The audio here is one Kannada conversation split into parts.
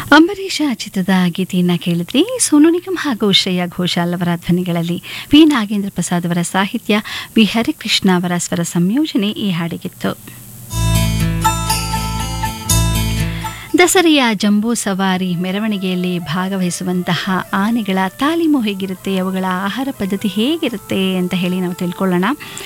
ಅಂಬರೀಷ ಚಿತ್ರದ ಗೀತೆಯನ್ನ ಕೇಳಿದ್ರಿ ಸೋನು ನಿಗಮ್ ಹಾಗೂ ಶ್ರೇಯಾ ಘೋಷಾಲ್ ಅವರ ಧ್ವನಿಗಳಲ್ಲಿ ವಿ ನಾಗೇಂದ್ರ ಪ್ರಸಾದ್ ಅವರ ಸಾಹಿತ್ಯ ವಿ ಹರಿಕೃಷ್ಣ ಅವರ ಸ್ವರ ಸಂಯೋಜನೆ ಈ ಹಾಡಿಗಿತ್ತು ದಸರೆಯ ಜಂಬೂ ಸವಾರಿ ಮೆರವಣಿಗೆಯಲ್ಲಿ ಭಾಗವಹಿಸುವಂತಹ ಆನೆಗಳ ತಾಲೀಮು ಹೇಗಿರುತ್ತೆ ಅವುಗಳ ಆಹಾರ ಪದ್ಧತಿ ಹೇಗಿರುತ್ತೆ ಅಂತ ಹೇಳಿ ನಾವು ತಿಳ್ಕೊಳ್ಳೋಣ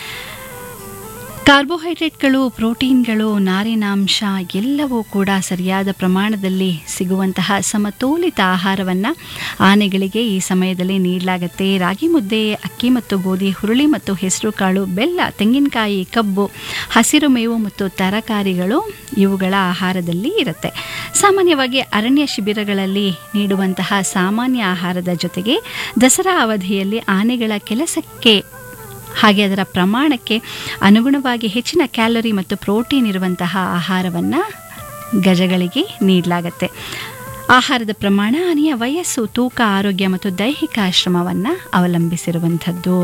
ಕಾರ್ಬೋಹೈಡ್ರೇಟ್ಗಳು ಪ್ರೋಟೀನ್ಗಳು ನಾರಿನಾಂಶ ಎಲ್ಲವೂ ಕೂಡ ಸರಿಯಾದ ಪ್ರಮಾಣದಲ್ಲಿ ಸಿಗುವಂತಹ ಸಮತೋಲಿತ ಆಹಾರವನ್ನು ಆನೆಗಳಿಗೆ ಈ ಸಮಯದಲ್ಲಿ ನೀಡಲಾಗುತ್ತೆ ರಾಗಿ ಮುದ್ದೆ ಅಕ್ಕಿ ಮತ್ತು ಗೋಧಿ ಹುರುಳಿ ಮತ್ತು ಹೆಸರು ಕಾಳು ಬೆಲ್ಲ ತೆಂಗಿನಕಾಯಿ ಕಬ್ಬು ಹಸಿರು ಮೇವು ಮತ್ತು ತರಕಾರಿಗಳು ಇವುಗಳ ಆಹಾರದಲ್ಲಿ ಇರುತ್ತೆ ಸಾಮಾನ್ಯವಾಗಿ ಅರಣ್ಯ ಶಿಬಿರಗಳಲ್ಲಿ ನೀಡುವಂತಹ ಸಾಮಾನ್ಯ ಆಹಾರದ ಜೊತೆಗೆ ದಸರಾ ಅವಧಿಯಲ್ಲಿ ಆನೆಗಳ ಕೆಲಸಕ್ಕೆ ಹಾಗೆ ಅದರ ಪ್ರಮಾಣಕ್ಕೆ ಅನುಗುಣವಾಗಿ ಹೆಚ್ಚಿನ ಕ್ಯಾಲರಿ ಮತ್ತು ಪ್ರೋಟೀನ್ ಇರುವಂತಹ ಆಹಾರವನ್ನು ಗಜಗಳಿಗೆ ನೀಡಲಾಗತ್ತೆ ಆಹಾರದ ಪ್ರಮಾಣ ಆನೆಯ ವಯಸ್ಸು ತೂಕ ಆರೋಗ್ಯ ಮತ್ತು ದೈಹಿಕ ಶ್ರಮವನ್ನು ಅವಲಂಬಿಸಿರುವಂಥದ್ದು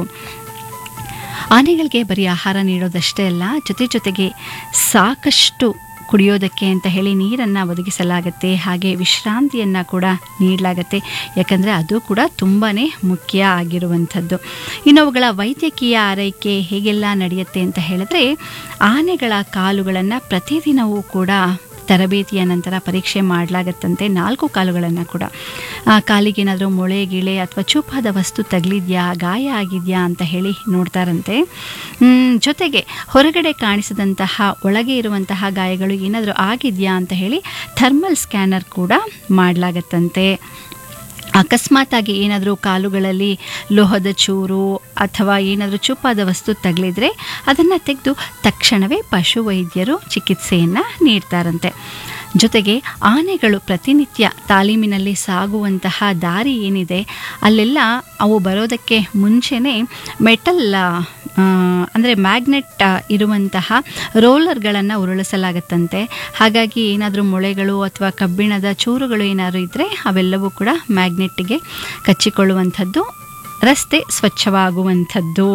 ಆನೆಗಳಿಗೆ ಬರೀ ಆಹಾರ ನೀಡೋದಷ್ಟೇ ಅಲ್ಲ ಜೊತೆ ಜೊತೆಗೆ ಸಾಕಷ್ಟು ಕುಡಿಯೋದಕ್ಕೆ ಅಂತ ಹೇಳಿ ನೀರನ್ನು ಒದಗಿಸಲಾಗುತ್ತೆ ಹಾಗೆ ವಿಶ್ರಾಂತಿಯನ್ನು ಕೂಡ ನೀಡಲಾಗುತ್ತೆ ಯಾಕಂದರೆ ಅದು ಕೂಡ ತುಂಬಾ ಮುಖ್ಯ ಆಗಿರುವಂಥದ್ದು ಇನ್ನು ಅವುಗಳ ವೈದ್ಯಕೀಯ ಆರೈಕೆ ಹೇಗೆಲ್ಲ ನಡೆಯುತ್ತೆ ಅಂತ ಹೇಳಿದ್ರೆ ಆನೆಗಳ ಕಾಲುಗಳನ್ನು ಪ್ರತಿದಿನವೂ ಕೂಡ ತರಬೇತಿಯ ನಂತರ ಪರೀಕ್ಷೆ ಮಾಡಲಾಗತ್ತಂತೆ ನಾಲ್ಕು ಕಾಲುಗಳನ್ನು ಕೂಡ ಆ ಕಾಲಿಗೆ ಏನಾದರೂ ಮೊಳೆ ಗಿಳೆ ಅಥವಾ ಚೂಪಾದ ವಸ್ತು ತಗಲಿದ್ಯಾ ಗಾಯ ಆಗಿದೆಯಾ ಅಂತ ಹೇಳಿ ನೋಡ್ತಾರಂತೆ ಜೊತೆಗೆ ಹೊರಗಡೆ ಕಾಣಿಸಿದಂತಹ ಒಳಗೆ ಇರುವಂತಹ ಗಾಯಗಳು ಏನಾದರೂ ಆಗಿದೆಯಾ ಅಂತ ಹೇಳಿ ಥರ್ಮಲ್ ಸ್ಕ್ಯಾನರ್ ಕೂಡ ಮಾಡಲಾಗತ್ತಂತೆ ಅಕಸ್ಮಾತಾಗಿ ಏನಾದರೂ ಕಾಲುಗಳಲ್ಲಿ ಲೋಹದ ಚೂರು ಅಥವಾ ಏನಾದರೂ ಚುಪ್ಪಾದ ವಸ್ತು ತಗಲಿದ್ರೆ ಅದನ್ನು ತೆಗೆದು ತಕ್ಷಣವೇ ಪಶುವೈದ್ಯರು ಚಿಕಿತ್ಸೆಯನ್ನು ನೀಡ್ತಾರಂತೆ ಜೊತೆಗೆ ಆನೆಗಳು ಪ್ರತಿನಿತ್ಯ ತಾಲೀಮಿನಲ್ಲಿ ಸಾಗುವಂತಹ ದಾರಿ ಏನಿದೆ ಅಲ್ಲೆಲ್ಲ ಅವು ಬರೋದಕ್ಕೆ ಮುಂಚೆನೇ ಮೆಟಲ್ ಅಂದರೆ ಮ್ಯಾಗ್ನೆಟ್ ಇರುವಂತಹ ರೋಲರ್ಗಳನ್ನು ಉರುಳಿಸಲಾಗತ್ತಂತೆ ಹಾಗಾಗಿ ಏನಾದರೂ ಮೊಳೆಗಳು ಅಥವಾ ಕಬ್ಬಿಣದ ಚೂರುಗಳು ಏನಾದರೂ ಇದ್ದರೆ ಅವೆಲ್ಲವೂ ಕೂಡ ಮ್ಯಾಗ್ನೆಟ್ಟಿಗೆ ಕಚ್ಚಿಕೊಳ್ಳುವಂಥದ್ದು ರಸ್ತೆ ಸ್ವಚ್ಛವಾಗುವಂಥದ್ದು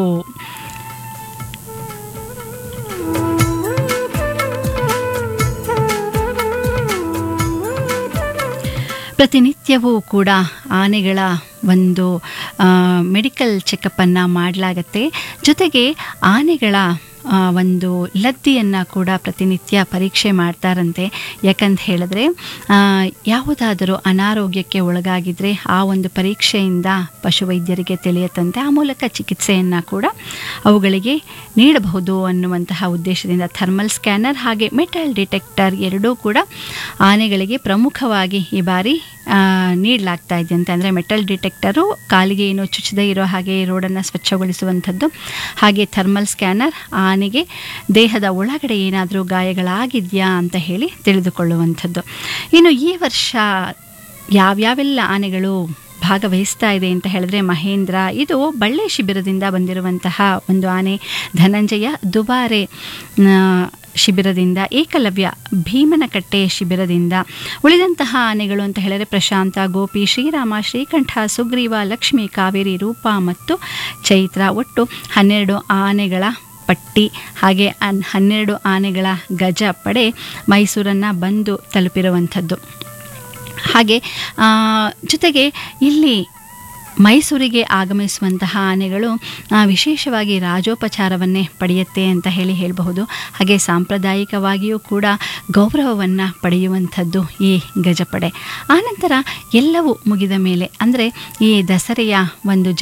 ಪ್ರತಿನಿತ್ಯವೂ ಕೂಡ ಆನೆಗಳ ಒಂದು ಮೆಡಿಕಲ್ ಚೆಕಪ್ಪನ್ನು ಮಾಡಲಾಗತ್ತೆ ಜೊತೆಗೆ ಆನೆಗಳ ಒಂದು ಲದ್ದಿಯನ್ನು ಕೂಡ ಪ್ರತಿನಿತ್ಯ ಪರೀಕ್ಷೆ ಮಾಡ್ತಾರಂತೆ ಯಾಕಂತ ಹೇಳಿದ್ರೆ ಯಾವುದಾದರೂ ಅನಾರೋಗ್ಯಕ್ಕೆ ಒಳಗಾಗಿದ್ದರೆ ಆ ಒಂದು ಪರೀಕ್ಷೆಯಿಂದ ಪಶುವೈದ್ಯರಿಗೆ ತಿಳಿಯುತ್ತಂತೆ ಆ ಮೂಲಕ ಚಿಕಿತ್ಸೆಯನ್ನು ಕೂಡ ಅವುಗಳಿಗೆ ನೀಡಬಹುದು ಅನ್ನುವಂತಹ ಉದ್ದೇಶದಿಂದ ಥರ್ಮಲ್ ಸ್ಕ್ಯಾನರ್ ಹಾಗೆ ಮೆಟಲ್ ಡಿಟೆಕ್ಟರ್ ಎರಡೂ ಕೂಡ ಆನೆಗಳಿಗೆ ಪ್ರಮುಖವಾಗಿ ಈ ಬಾರಿ ನೀಡಲಾಗ್ತಾ ಇದೆಯಂತೆ ಅಂದರೆ ಮೆಟಲ್ ಡಿಟೆಕ್ಟರು ಕಾಲಿಗೆ ಏನು ಚುಚ್ಚದೇ ಇರೋ ಹಾಗೆ ರೋಡನ್ನು ಸ್ವಚ್ಛಗೊಳಿಸುವಂಥದ್ದು ಹಾಗೆ ಥರ್ಮಲ್ ಸ್ಕ್ಯಾನರ್ ಆನೆಗೆ ದೇಹದ ಒಳಗಡೆ ಏನಾದರೂ ಗಾಯಗಳಾಗಿದೆಯಾ ಅಂತ ಹೇಳಿ ತಿಳಿದುಕೊಳ್ಳುವಂಥದ್ದು ಇನ್ನು ಈ ವರ್ಷ ಯಾವ್ಯಾವೆಲ್ಲ ಆನೆಗಳು ಭಾಗವಹಿಸ್ತಾ ಇದೆ ಅಂತ ಹೇಳಿದ್ರೆ ಮಹೇಂದ್ರ ಇದು ಬಳ್ಳೆ ಶಿಬಿರದಿಂದ ಬಂದಿರುವಂತಹ ಒಂದು ಆನೆ ಧನಂಜಯ ದುಬಾರೆ ಶಿಬಿರದಿಂದ ಏಕಲವ್ಯ ಭೀಮನಕಟ್ಟೆ ಶಿಬಿರದಿಂದ ಉಳಿದಂತಹ ಆನೆಗಳು ಅಂತ ಹೇಳಿದರೆ ಪ್ರಶಾಂತ ಗೋಪಿ ಶ್ರೀರಾಮ ಶ್ರೀಕಂಠ ಸುಗ್ರೀವ ಲಕ್ಷ್ಮಿ ಕಾವೇರಿ ರೂಪ ಮತ್ತು ಚೈತ್ರ ಒಟ್ಟು ಹನ್ನೆರಡು ಆನೆಗಳ ಪಟ್ಟಿ ಹಾಗೆ ಹನ್ನೆರಡು ಆನೆಗಳ ಗಜ ಪಡೆ ಮೈಸೂರನ್ನು ಬಂದು ತಲುಪಿರುವಂಥದ್ದು ಹಾಗೆ ಜೊತೆಗೆ ಇಲ್ಲಿ ಮೈಸೂರಿಗೆ ಆಗಮಿಸುವಂತಹ ಆನೆಗಳು ವಿಶೇಷವಾಗಿ ರಾಜೋಪಚಾರವನ್ನೇ ಪಡೆಯುತ್ತೆ ಅಂತ ಹೇಳಿ ಹೇಳಬಹುದು ಹಾಗೆ ಸಾಂಪ್ರದಾಯಿಕವಾಗಿಯೂ ಕೂಡ ಗೌರವವನ್ನು ಪಡೆಯುವಂಥದ್ದು ಈ ಗಜಪಡೆ ಆನಂತರ ಎಲ್ಲವೂ ಮುಗಿದ ಮೇಲೆ ಅಂದರೆ ಈ ದಸರೆಯ ಒಂದು